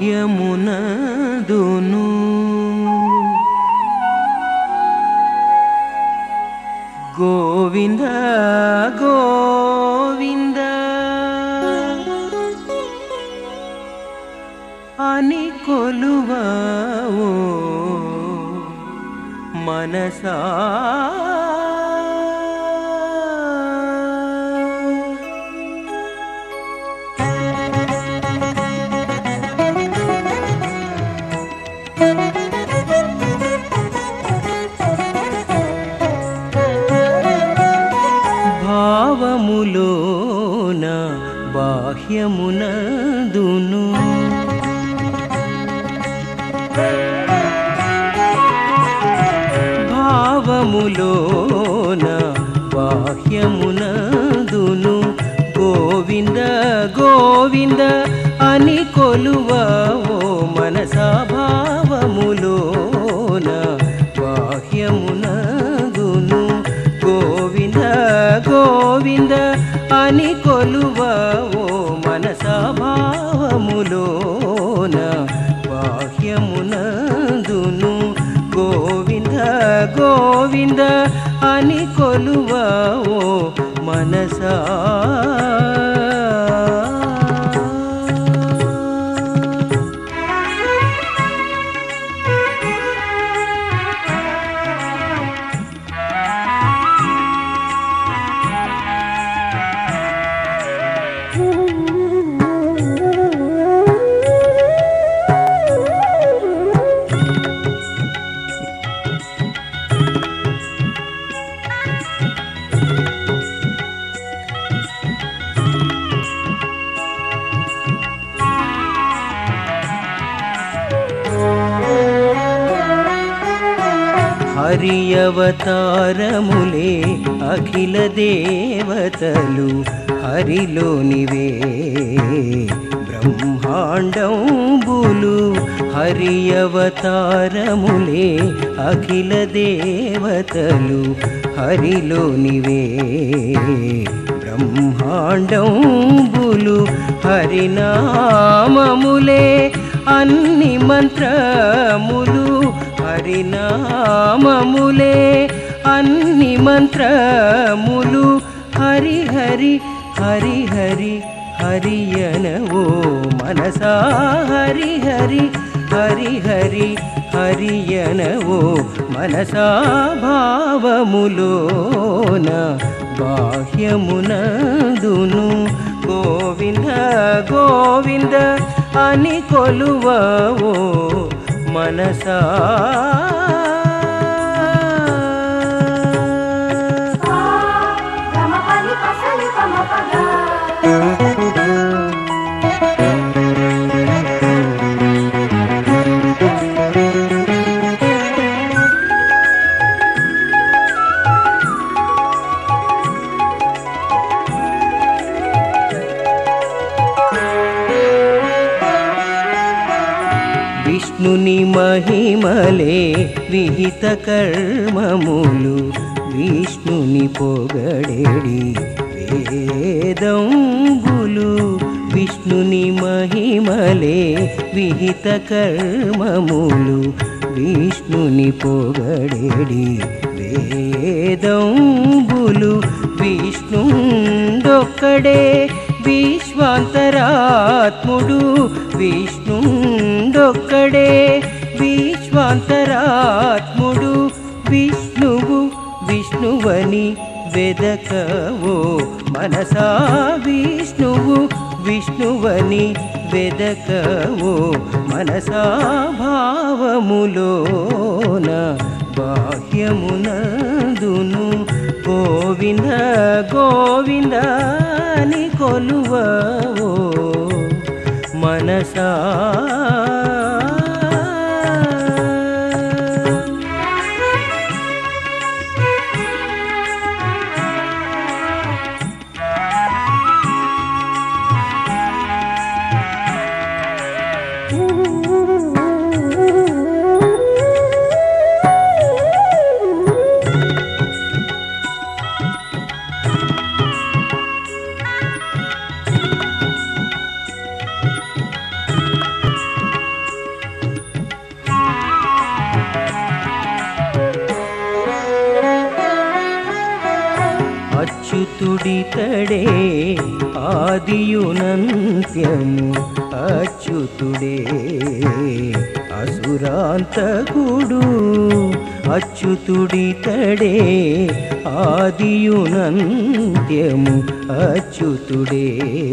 బాహ్యమునదును గోవింద గోవింద అని కొలువో మనసా భావములోన బాహ్యమునదును భావములోన బాహ్యమునదును గోవింద గోవింద అని కొలువో మనసా భావములోన బాహ్యమునదును గోవింద గోవింద అని కొలువో మనసా భావములోన బాహ్యమునందును గోవింద గోవింద అని కొలువో మనసా హరి అవతారములే అఖిల దేవతలు హరిలోనివే బ్రహ్మాండంబులు హరి అవతారములే అఖిల దేవతలు హరిలోనివే బ్రహ్మాండంబులు హరినామములే అన్ని మంత్రములు హరినామములే అన్ని మంత్రములు హరి హరి హరి హరి హరియనవో మనసా హరి హరి హరి హరి హరియనవో మనసా భావములోన బాహ్యమునందును గోవింద గోవింద అని కొలువో మనసా గమ పని పసలి పమ పగా విష్ణుని మహిమలే విహిత కర్మములు విష్ణుని పొగడేడి వేదంబులు విష్ణుని మహిమలే విహిత కర్మములు విష్ణుని పొగడేడి వేదంబులు విష్ణుండొక్కడే విశ్వాంతరాత్ముడు విష్ణుండొక్కడే విశ్వాంతరాత్ముడు విష్ణువు విష్ణువని వెదకవో మనసా విష్ణువు విష్ణువని వెదకవో మనసా భావములోన బాహ్యమునందును గోవింద గోవింద అని కొలువో మనసా అచ్యుతుడితడే ఆదియునంత్యము అచ్యుతుడే అసురాంతకుడు అచ్యుతుడితడే ఆదియునంత్యము అచ్యుతుడే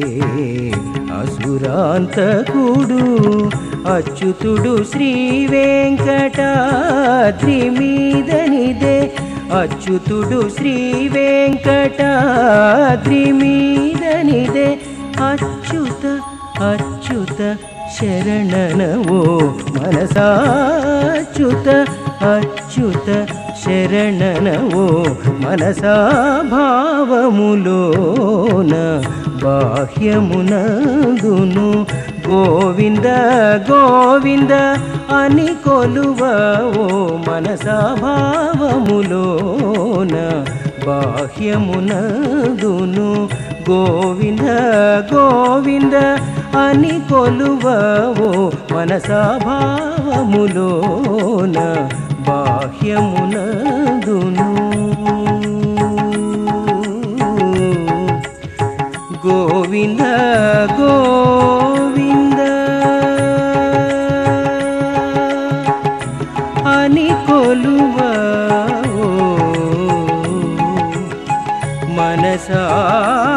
అసురాంతకుడు అచ్యుతుడు శ్రీ వెంకటాద్రి మీదనిదే అచ్యుతుడు శ్రీ వెంకటాద్రి మీదనిదే అచ్యుత అచ్యుత శరణనవో మనసాచ్యుత అచ్యుత శరణనవో మనసా భావములోన బాహ్యమునందును గోవింద గోవింద అని కొలువవో మనసా భావములోన బాహ్యమునందును గోవింద గోవింద అని కొలువవో మనసా భావములోన బాహ్యమునందును గోవింద గోవింద అని కొలువవో మనసా